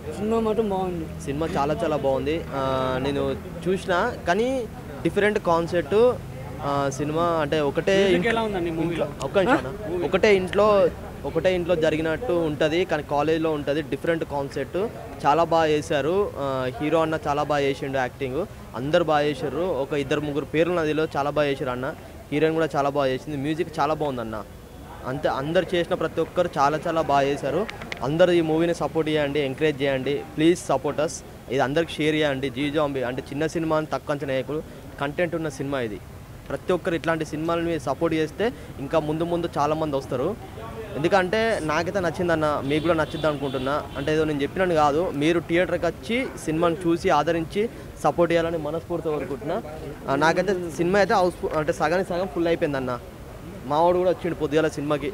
Cinema మాత్రం బాగుంది cinema చాలా చాలా బాగుంది ఆ, నేను చూసిన కానీ డిఫరెంట్ కాన్సెప్ట్ సినిమా అంటే ఒకటే ఇంట్లో ఒక్క నిమిషం అన్న. ఒకటే ఇంట్లో ఒకటే ఇంట్లో జరిగినట్టు ఉంటుంది కానీ కాలేజ్లో ఉంటుంది డిఫరెంట్ కాన్సెప్ట్ చాలా బాగా చేశారు ఆ, హీరో అన్న చాలా బాగా చేసిండు యాక్టింగ్ అందరు బాగా చేశారు ఒక ఇద్దరు ముగ్గురు పేర్లు నదిలో చాలా బాగా చేశారు అన్న హీరోయిన్ కూడా చాలా బాగా చేసింది మ్యూజిక్ చాలా బాగుందన్న అంతే అందరు చేసిన ప్రతి ఒక్కరు చాలా చాలా బాగా చేశారు అందరూ ఈ మూవీని సపోర్ట్ చేయండి ఎంకరేజ్ చేయండి ప్లీజ్ సపోర్ట్ అస్ ఇది అందరికి షేర్ చేయండి జీ జాంబీ అంటే చిన్న సినిమా అని తక్కువ అంచనా వేయకూడదు కంటెంట్ ఉన్న సినిమా ఇది ప్రతి ఒక్కరు ఇట్లాంటి సినిమాలని సపోర్ట్ చేస్తే ఇంకా ముందు ముందు చాలామంది వస్తారు ఎందుకంటే నాకైతే నచ్చిందన్న మీకు కూడా నచ్చింది అనుకుంటున్నా అంటే ఏదో నేను చెప్పినట్టు కాదు మీరు థియేటర్కి వచ్చి సినిమాని చూసి ఆదరించి సపోర్ట్ చేయాలని మనస్ఫూర్తిగా కోరుకుంటున్నా ఆ, నాకైతే సినిమా అయితే హౌస్ అంటే సగానికి సగం ఫుల్ అయిపోయిందన్న మావాడు కూడా వచ్చిండు పొద్దుగాల సినిమాకి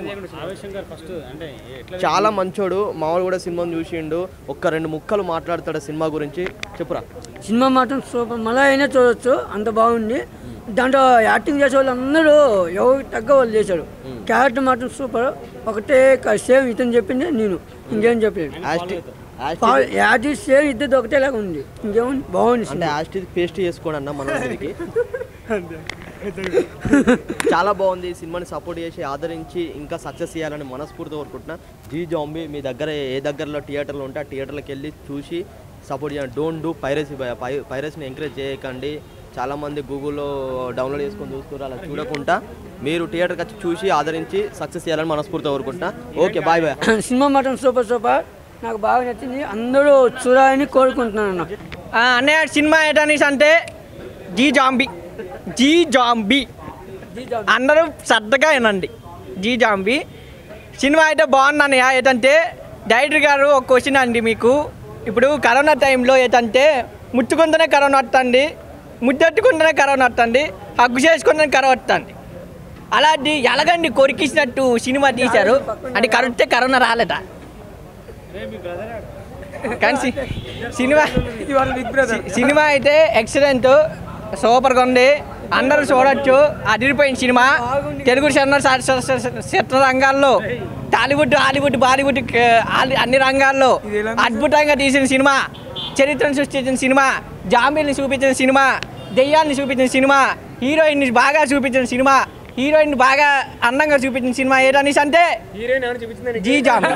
చాలా మంచోడు మావాడు కూడా సినిమాని చూసిండు ఒక్క రెండు ముక్కలు మాట్లాడతాడు సినిమా గురించి చెప్పురా సినిమా మాత్రం సూపర్ మళ్ళీ అయినా చూడొచ్చు అంత బాగుంది దాంట్లో యాక్టింగ్ చేసే వాళ్ళు అందరూ ఎవరు తగ్గ వాళ్ళు చేశారు క్యారెక్టర్ మాత్రం సూపర్ ఒకటే సేమ్ ఇతను చెప్పింది నేను ఇంకేం చెప్పలేదు యాస్టి యాస్టి యాక్టింగ్ సేమ్ ఇద్దరు ఒకటేలాగా ఉంది ఇంకేముంది బాగుంది అంటే సినిమా. యాస్టి పేస్ట్ చేసుకోండి అన్న మన ఊరికి చాలా బాగుంది ఈ సినిమాని సపోర్ట్ చేసి ఆదరించి ఇంకా సక్సెస్ చేయాలని మనస్ఫూర్తిగా కోరుకుంటున్నా జీ జాంబీ మీ దగ్గర ఏ దగ్గరలో థియేటర్లు ఉంటే ఆ థియేటర్లకు వెళ్ళి చూసి సపోర్ట్ చేయండి డోంట్ డూ పైరసీ పైరసీని ఎంకరేజ్ చేయకండి చాలామంది గూగుల్లో డౌన్లోడ్ చేసుకొని చూస్తున్నారు అలా చూడకుండా మీరు థియేటర్కి వచ్చి చూసి ఆదరించి సక్సెస్ చేయాలని మనస్ఫూర్తిగా కోరుకుంటున్నా ఓకే బాయ్ బాయ్ సినిమా మాత్రం సూపర్ సూపర్ నాకు బాగా నచ్చింది అందరూ చూడాలని కోరుకుంటున్నాను అన్న ఆ, అన్నయ్య సినిమా ఏంటనేసి అంటే జీ జాంబీ జీ జాంబీ అందరూ శ్రద్ధగా వినండి జీ జాంబీ సినిమా అయితే బాగుంది అన్నయ్య ఏంటంటే డైరెక్టర్ గారు ఒక క్వశ్చన్ అండి మీకు ఇప్పుడు కరోనా టైంలో ఏంటంటే ముట్టుకుంటేనే కరోనా వస్తుంది ముద్దెట్టుకుంటేనే కరోనా వస్తుంది హగ్గు చేసుకుంటేనే కరోనా వస్తుంది అలాంటి ఎలాగండి కొరికిసినట్టు సినిమా తీశారు అంటే కరెక్టే కరోనా రాలేట కానీ సి- సినిమా సి- సినిమా అయితే ఎక్సలెంట్ సూపర్గా ఉంది అందరూ చూడొచ్చు అదిరిపోయిన సినిమా తెలుగు చిన్న చిత్ర రంగాల్లో టాలీవుడ్ హాలీవుడ్ బాలీవుడ్ క- ఆల్- అన్ని రంగాల్లో అద్భుతంగా తీసిన సినిమా చరిత్రను సృష్టించిన సినిమా జాంబీల్ని చూపించిన సినిమా దెయ్యాన్ని చూపించిన సినిమా హీరోయిన్ని బాగా చూపించిన సినిమా హీరోయిన్ బాగా అందంగా చూపించిన సినిమా ఏదనేసి అంటే జీ జాంబీ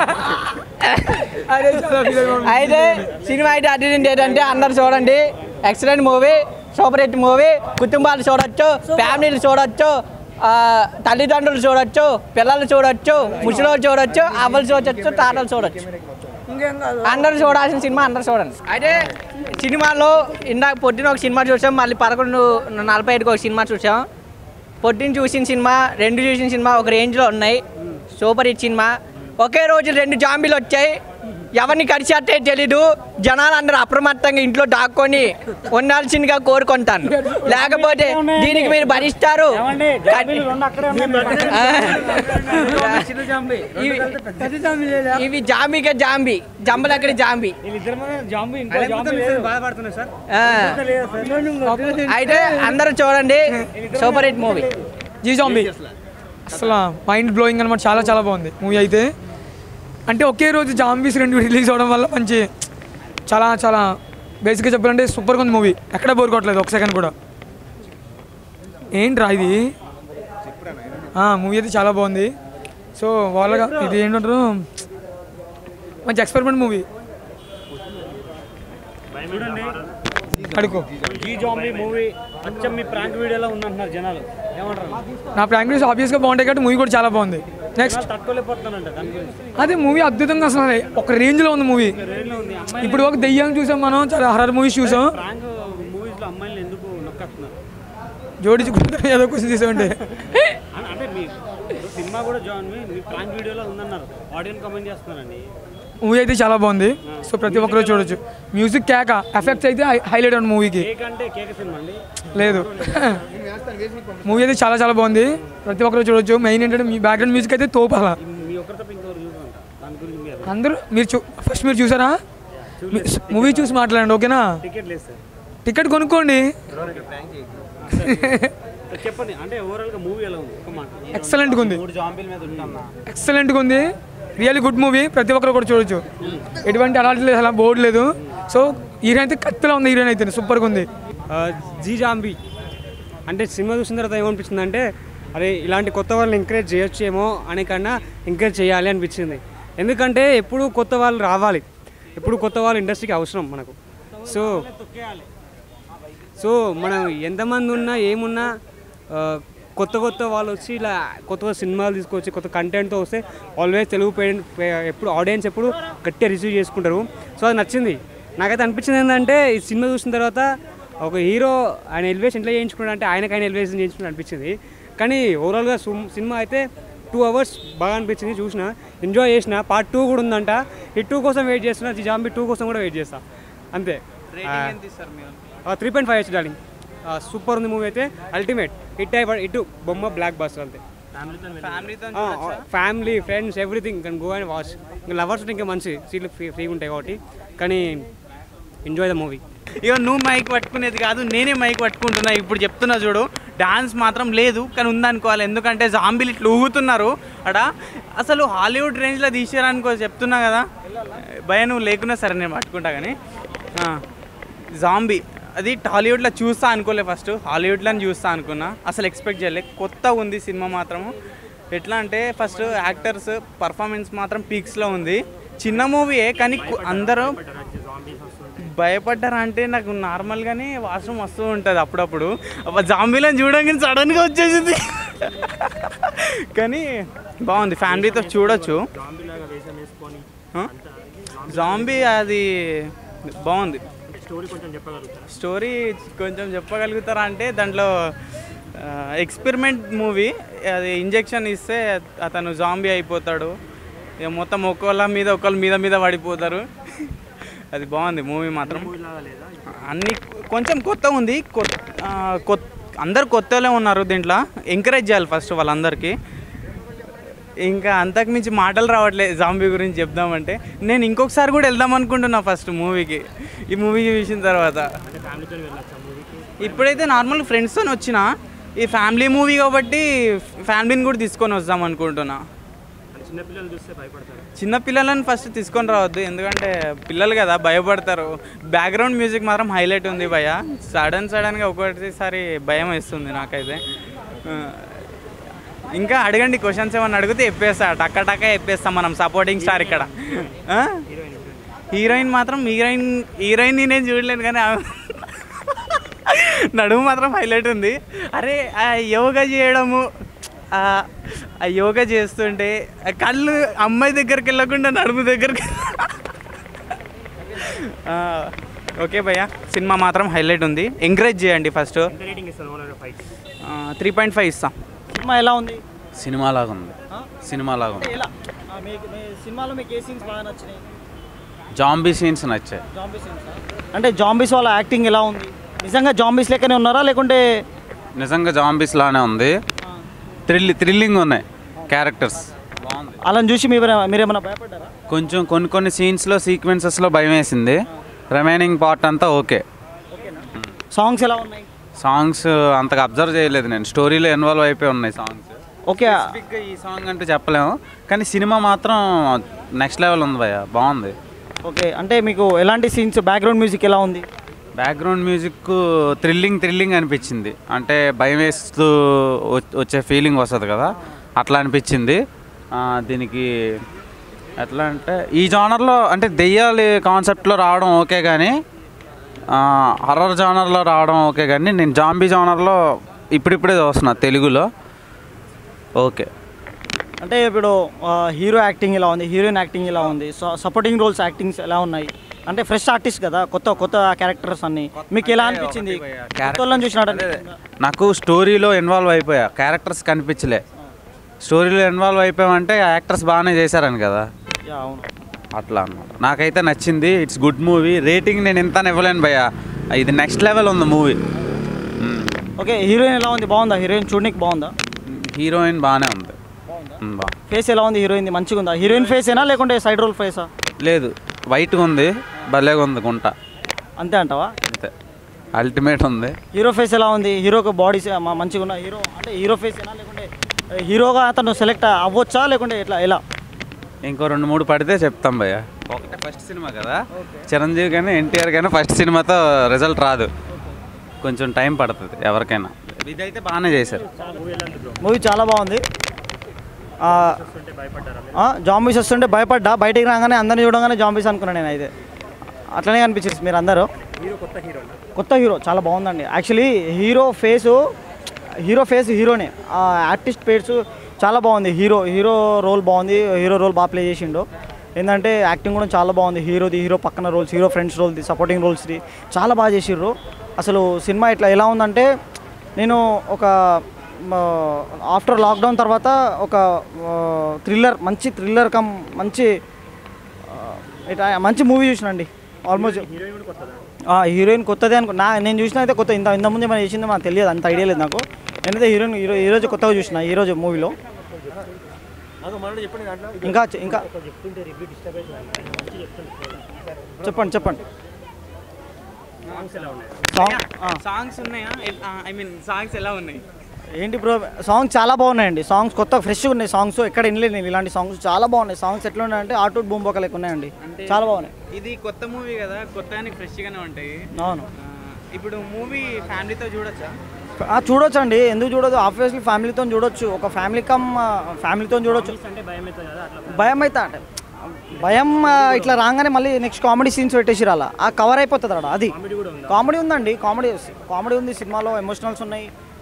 అయితే సినిమా అయితే అటెండ్ ఏంటంటే అందరు చూడండి excellent movie super hit movie కుటుంబాలు చూడొచ్చు ఫ్యామిలీలు చూడొచ్చు ఆ, తల్లిదండ్రులు చూడొచ్చు పిల్లలు చూడొచ్చు ముసలోళ్ళు చూడొచ్చు అవ్వలు చూడొచ్చు తాతలు చూడొచ్చు ఇంకేం కాదు అందరూ చూడాల్సిన సినిమా అందరూ చూడండి అయితే సినిమాలో ఇందాక పొద్దున ఒక సినిమా చూసాం మళ్ళీ పదకొండు నలభై ఐదుకి ఒక సినిమా చూసాం పొద్దున్న చూసిన సినిమా రెండు చూసిన సినిమా ఒక రేంజ్లో ఉన్నాయి సూపర్ హిట్ సినిమా ఒకే రోజు రెండు జాంబీలు వచ్చాయి ఎవరిని కరిచేస్తే తెలీదు జనాలు అందరూ అప్రమత్తంగా ఇంట్లో దాక్కొని ఉండాల్సిందిగా కోరుకుంటాను లేకపోతే దీనికి మీరు భరిస్తారు ఆ. ఇవి- ఇవి జాంబీకే జాంబీ జంబలక్కడి జాంబీ ఆ. అయితే అందరూ చూడండి super hit movie G zombie అసలు మైండ్ బ్లోయింగ్ అనమాట చాలా చాలా బాగుంది మూవీ అయితే అంటే ఒకే రోజు జాంబీస్ రెండు రిలీజ్ అవడం వల్ల మంచి చాలా చాలా బేసిక్గా చెప్పాలంటే సూపర్గా ఉంది మూవీ ఎక్కడ బోర్ కొట్టలేదు ఒక సెకండ్ కూడా ఏంట్రా ఇది మూవీ అయితే చాలా బాగుంది సో వాళ్ళగా ఇది ఏంటంటారు మంచి ఎక్స్పెరిమెంట్ మూవీ అడుకో జీ జాంబీ మూవీ అచ్చం మీ ప్రాంక్ వీడియోలో ఉందంటున్నారు జనాలు ఏమంటారు నా ప్రాంగ్లీస్ ఆబ్వియస్గా బాగుంటాయి కాబట్టి మూవీ కూడా చాలా బాగుంది నెక్స్ట్ తట్టుకోలేకపోతానంట దాని గురించి అదే మూవీ అద్భుతంగా అసలు ఒక రేంజ్లో ఉంది మూవీ ఇప్పుడు ఒక దెయ్యం చూసాం మనం చాలా హర్రర్ మూవీస్ చూసాం ప్రాంక్ మూవీస్లో అమ్మాయిలు ఎందుకు నొక్కేస్తున్నారు జోడించుకుంటాం ఏదో క్వశ్చన్ చేసామంటే అన్- అంటే మీ ఇప్పుడు సినిమా కూడా జాన్ మీ మీ ప్రాంక్ వీడియోలో ఉందన్నారు ఆడియన్స్ కమెంట్ చేస్తున్నారండి మూవీ అయితే చాలా బాగుంది సో ప్రతి ఒక్కరు చూడొచ్చు మ్యూజిక్ కేక ఎఫెక్ట్స్ అయితే హైలైట్ ఉంది మూవీకి కేక్ అంటే కేక్ సినిమా అండి లేదు మూవీ అయితే చాలా చాలా బాగుంది ప్రతి ఒక్కరు చూడొచ్చు మెయిన్ ఏంటంటే మీ బ్యాక్గ్రౌండ్ మ్యూజిక్ అయితే తోపు అలా మీ ఒక్కరి తప్ప ఇంకొకరు చూసుకుంటా దాని గురించి మీరు అందరూ మీరు చూ ఫస్ట్ మీరు చూసారా మూవీ చూసి మాట్లాడండి ఓకేనా టికెట్ లేదు సార్ టికెట్ కొనుక్కోండి సార్ చెప్పండి అంటే ఓవరాల్గా మూవీ ఎలా ఉంది ఒక మాట ఎక్సలెంట్గా ఉంది మూడు జాంబీల మీద ఉంటామన్నా ఎక్సలెంట్గా ఉంది రియల్లీ గుడ్ మూవీ ప్రతి ఒక్కరు కూడా చూడొచ్చు ఎటువంటి అలాంటి లేదు అలా బోర్డు లేదు సో హీరోయిన్ అయితే కత్తిలో ఉంది హీరోయిన్ అయితే సూపర్గా ఉంది జీ జాంబీ అంటే సినిమా చూసిన తర్వాత ఏమనిపించింది అంటే అరే ఇలాంటి కొత్త వాళ్ళని ఎంకరేజ్ చేయొచ్చేమో అనే కన్నా ఎంకరేజ్ చేయాలి అనిపించింది ఎందుకంటే ఎప్పుడు కొత్త వాళ్ళు రావాలి ఎప్పుడు కొత్త వాళ్ళు ఇండస్ట్రీకి అవసరం మనకు సో సో మనం ఎంతమంది ఉన్నా ఏమున్నా ఆ, కొత్త కొత్త వాళ్ళు వచ్చి ఇలా కొత్త కొత్త సినిమాలు తీసుకొచ్చి కొత్త కంటెంట్తో వస్తే ఆల్వేస్ తెలుగు పేరెంట్ ఎప్పుడు ఆడియన్స్ ఎప్పుడు గట్టిగా రిసీవ్ చేసుకుంటారు సో అది నచ్చింది నాకైతే అనిపించింది ఏంటంటే ఈ సినిమా చూసిన తర్వాత ఒక హీరో ఆయన ఎలివేషన్ ఎట్లా చేయించుకున్నాడు అంటే ఆయనకు ఆయన ఎలివేషన్ చేయించుకున్నాడు అనిపించింది కానీ ఓవరాల్గా సినిమా అయితే టూ అవర్స్ బాగా అనిపించింది చూసిన ఎంజాయ్ చేసిన పార్ట్ టూ కూడా ఉందంట ఈ టూ కోసం వెయిట్ చేస్తున్నా ఈ జాంబీ టూ కోసం కూడా వెయిట్ చేస్తా అంతే three point five H darling super ఉంది మూవీ అయితే అల్టిమేట్ హిట్ అయి ఇటు బొమ్మ బ్లాక్ బస్టర్ అంతే ఫ్యామిలీ ఫ్రెండ్స్ ఎవ్రీథింగ్ కానీ గో అండ్ వాచ్ ఇంకా లవర్స్ ఇంకా మంచి సీట్లు ఫ్రీ ఫ్రీగా ఉంటాయి కాబట్టి కానీ ఎంజాయ్ ద మూవీ ఇక నువ్వు మైక్ పట్టుకునేది కాదు నేనే మైక్ పట్టుకుంటున్నా ఇప్పుడు చెప్తున్నా చూడు డాన్స్ మాత్రం లేదు కానీ ఉందనుకోవాలి ఎందుకంటే జాంబీలు ఇట్లా ఊగుతున్నారు అక్కడ అసలు హాలీవుడ్ రేంజ్లో తీసారనుకో చెప్తున్నా కదా భయ నువ్వు లేకున్నా సరే నేను పట్టుకుంటా కానీ ఆ, జాంబీ అది టాలీవుడ్లో చూస్తా అనుకోలే ఫస్ట్ హాలీవుడ్లో చూస్తా అనుకున్నా అసలు ఎక్స్పెక్ట్ చేయలే కొత్త ఉంది సినిమా మాత్రము ఎట్లా అంటే ఫస్ట్ యాక్టర్స్ పర్ఫార్మెన్స్ మాత్రం పీక్స్లో ఉంది చిన్న మూవీయే కానీ కు- అందరూ భయపడ్డారా అంటే నాకు నార్మల్గానే వాష్రూమ్ వస్తూ ఉంటుంది అప్పుడప్పుడు అబ్బా జాంబీలను చూడగానే సడన్గా వచ్చేసింది కానీ బాగుంది ఫ్యామిలీతో చూడొచ్చు ఆ? జాంబీ అది బాగుంది స్టోరీ కొంచెం చెప్పగలుగుతారా అంటే దాంట్లో ఎక్స్పెరిమెంట్ మూవీ అది ఇంజెక్షన్ ఇస్తే అతను జాంబీ అయిపోతాడు ఇక మొత్తం ఒకళ్ళ మీద ఒకళ్ళ మీద మీద పడిపోతారు అది బాగుంది మూవీ మాత్రం అన్ని కొంచెం కొత్త ఉంది కొత్త ఆ, కొత్త అందరు కొత్తలే ఉన్నారు దీంట్లో ఎంకరేజ్ చేయాలి ఫస్ట్ వాళ్ళందరికీ ఇంకా అంతకు మించి మాటలు రావట్లేదు జాంబీ గురించి చెప్దామంటే నేను ఇంకొకసారి కూడా వెళ్దాం అనుకుంటున్నా ఫస్ట్ మూవీకి ఈ మూవీ చూసిన తర్వాత ఇప్పుడైతే నార్మల్ ఫ్రెండ్స్తో వచ్చిన ఈ ఫ్యామిలీ మూవీ కాబట్టి ఫ్యామిలీని కూడా తీసుకొని వద్దాం అనుకుంటున్నా చిన్న పిల్లలను ఫస్ట్ తీసుకొని రావద్దు ఎందుకంటే పిల్లలు కదా భయపడతారు బ్యాక్గ్రౌండ్ మ్యూజిక్ మాత్రం హైలైట్ ఉంది భయ సడన్ సడన్గా ఒకటిసారి భయం వేస్తుంది నాకైతే ఆ, ఇంకా అడగండి క్వశ్చన్స్ ఏమన్నా అడిగితే చెప్పేస్తా టక్క టక్క చెప్పేస్తాం మనం సపోర్టింగ్ స్టార్ ఇక్కడ ఆ? హీరోయిన్ మాత్రం హీరోయిన్ హీరోయిన్ నేను చూడలేను కానీ ఆమె- నడుము మాత్రం హైలైట్ ఉంది అరే ఆ యోగా చేయడము ఆ ఆ యోగా చేస్తుంటే ఆ కళ్ళు అమ్మాయి దగ్గరికి వెళ్ళకుండా నడుము దగ్గరికి ఆ, ఓకే భయ్య సినిమా మాత్రం హైలైట్ ఉంది ఎంకరేజ్ చేయండి ఫస్ట్ త్రీ పాయింట్ ఫైవ్ ఇస్తాం సినిమా ఎలా ఉంది సినిమా లాగా ఉంది సినిమా లాగా ఉంది ఎలా ఆ, మీకు మీ సినిమాలో మీకు ఏ సీన్స్ బాగా నచ్చినాయి జాంబీ సీన్స్ నచ్చాయి జాంబీ సీన్స్ అంటే జాంబీస్ వాళ్ళ యాక్టింగ్ ఎలా ఉంది నిజంగా జాంబీస్ లెక్కనే ఉన్నారా లేకుంటే నిజంగా జాంబీస్ లానే ఉంది థ్రిల్ థ్రిల్లింగ్ ఉన్నాయి క్యారెక్టర్స్ బాగుంది అలా చూసి మీరు మీరేమైనా భయపడ్డారా కొంచెం కొన్ని కొన్ని సీన్స్లో సీక్వెన్సెస్లో భయం వేసింది రిమైనింగ్ పార్ట్ అంతా ఓకే సాంగ్స్ ఎలా ఉన్నాయి సాంగ్స్ అంతగా అబ్జర్వ్ చేయలేదు నేను స్టోరీలో ఇన్వాల్వ్ అయిపోయి ఉన్నాయి సాంగ్స్ ఓకే స్పెసిఫిక్గా ఈ సాంగ్ అంటే చెప్పలేము కానీ సినిమా మాత్రం నెక్స్ట్ లెవెల్ ఉంది భయ్య బాగుంది ఓకే అంటే మీకు ఎలాంటి సీన్స్ బ్యాక్గ్రౌండ్ మ్యూజిక్ ఎలా ఉంది బ్యాక్గ్రౌండ్ మ్యూజిక్ థ్రిల్లింగ్ థ్రిల్లింగ్ అనిపించింది అంటే భయం వేస్తూ వ- వచ్చే ఫీలింగ్ వస్తుంది కదా అట్లా అనిపించింది ఆ, దీనికి ఎట్లా అంటే ఈ జానర్లో అంటే దెయ్యాలి కాన్సెప్ట్లో రావడం ఓకే కానీ హర్రర్ జానర్లో రావడం ఓకే కానీ నేను జాంబీ జానర్లో ఇప్పుడిప్పుడే చూస్తున్నా తెలుగులో ఓకే అంటే ఇప్పుడు హీరో యాక్టింగ్ ఎలా ఉంది హీరోయిన్ యాక్టింగ్ ఎలా ఉంది సపోర్టింగ్ రోల్స్ యాక్టింగ్స్ ఎలా ఉన్నాయి అంటే ఫ్రెష్ ఆర్టిస్ట్ కదా కొత్త కొత్త క్యారెక్టర్స్ అన్ని మీకు ఎలా అనిపించింది కొత్త వాళ్ళని చూసినట్టు నాకు స్టోరీలో ఇన్వాల్వ్ అయిపోయా క్యారెక్టర్స్ కనిపించలే స్టోరీలో ఇన్వాల్వ్ అయిపోయామంటే యాక్టర్స్ బాగానే చేశారని కదా యా, అవును అట్లా అన్నమాట నాకైతే నచ్చింది ఇట్స్ గుడ్ మూవీ రేటింగ్ నేను ఇంత ఇవ్వలేను భయ్య ఇది నెక్స్ట్ లెవెల్ ఉంది మూవీ ఓకే హీరోయిన్ ఎలా ఉంది బాగుందా హీరోయిన్ చూడడానికి బాగుందా హీరోయిన్ బాగానే ఉంది ఉమ్, బా ఫేస్ ఎలా ఉంది హీరోయిన్ మంచిగా ఉందా హీరోయిన్ ఫేసేనా లేకుంటే సైడ్ రోల్ ఫేసా లేదు వైట్గా ఉంది భలేగా ఉంది గుంట అంతే అంటావా అంతే అల్టిమేట్ ఉంది హీరో ఫేస్ ఎలా ఉంది హీరోకి బాడీ మంచిగా ఉన్న హీరో అంటే హీరో ఫేస్ ఏనా లేకుంటే హీరోగా అతను సెలెక్ట్ అవ్వచ్చా లేకుంటే ఎట్లా ఎలా ఇంకో రెండు మూడు పడితే చెప్తాం భయ్య ఒకటే ఫస్ట్ సినిమా కదా చిరంజీవి కానీ ఎన్టీఆర్ కానీ ఫస్ట్ సినిమాతో రిజల్ట్ రాదు కొంచెం టైం పడుతుంది ఎవరికైనా ఇదైతే బాగానే చేశారు మూవీ చాలా బాగుంది జాంబీస్ వస్తుంటే భయపడ్డా బయటికి రాగానే అందరిని చూడగానే జాంబీస్ అనుకున్నాను నేను అయితే అట్లనే అనిపించింది మీరు అందరూ కొత్త హీరో చాలా బాగుందండి actually hero face hero face హీరోనే ఆ ఆర్టిస్ట్ పేర్స్ చాలా బాగుంది హీరో హీరో రోల్ బాగుంది హీరో రోల్ బాగా ప్లే చేసిండు ఏంటంటే యాక్టింగ్ కూడా చాలా బాగుంది హీరోది హీరో పక్కన రోల్స్ హీరో ఫ్రెండ్స్ రోల్ది సపోర్టింగ్ రోల్స్ది చాలా బాగా చేసిర్రు అసలు సినిమా ఇట్లా ఎలా ఉందంటే నేను ఒక ఆఫ్టర్ లాక్డౌన్ తర్వాత ఒక థ్రిల్లర్ మంచి థ్రిల్లర్ కమ్ మంచి ఆ, ఇట్లా మంచి మూవీ చూసినండి ఆల్మోస్ట్ హీరోయిన్ కొత్తదే అనుకో నా నేను చూసిన అయితే కొత్త ఇంత ఇంత ముందు ఏమైనా చేసిందో నాకు తెలియదు అంత ఐడియా లేదు నాకు నేనైతే హీరోయిన్ హీరో ఈరోజు కొత్తగా చూసిన ఈరోజు మూవీలో ఇంకా చె- ఇంకా చెప్పండి చెప్పండి సాంగ్ ఆ. సాంగ్స్ ఉన్నాయా ఐ మీన్ సాంగ్స్ ఎలా ఉన్నాయి ఏంటి బ్రో సాంగ్స్ చాలా బాగున్నాయండి సాంగ్స్ కొత్త ఫ్రెష్గా ఉన్నాయి సాంగ్స్ ఎక్కడ వినలేదు నేను ఇలాంటి సాంగ్స్ చాలా బాగున్నాయి సాంగ్స్ ఎట్లా ఉన్నాయంటే ఆటో బూమ్ బొక్క లెక్క ఉన్నాయండి చాలా బాగున్నాయి ఇది కొత్త మూవీ కదా కొత్తగానికి ఫ్రెష్గానే ఉంటాయి అవును ఆ, ఇప్పుడు మూవీ ఫ్యామిలీతో చూడొచ్చా ఆ, చూడొచ్చండి ఎందుకు చూడొచ్చు ఆబ్వియస్లీ ఫ్యామిలీతో చూడొచ్చు ఒక ఫ్యామిలీ కమ్ ఫ్యామిలీతో చూడొచ్చు భయం అయితే అంటే భయం ఆ, ఇట్లా రాగానే మళ్ళీ నెక్స్ట్ కామెడీ సీన్స్ పెట్టేసి రాలా ఆ కవర్ అయిపోతుంది అక్కడ అది కామెడీ ఉందండి కామెడీ కామెడీ ఉంది సినిమాలో ఎమోషనల్స్ ఉన్నాయి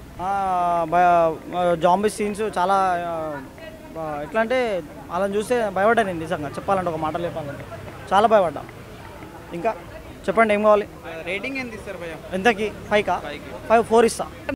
జాంబీ సీన్స్ చాలా ఆ, ఆ, ఎట్లా అంటే అలా చూస్తే భయపడ్డా నేను నిజంగా చెప్పాలంటే ఒక మాటలు చెప్పాలంటే చాలా భయపడ్డా ఇంకా చెప్పండి ఏం కావాలి రేటింగ్ ఎంత ఇస్తారు భయ్య ఎంతకి ఫైవ్కా ఫైవ్ ఫోర్ ఇస్తా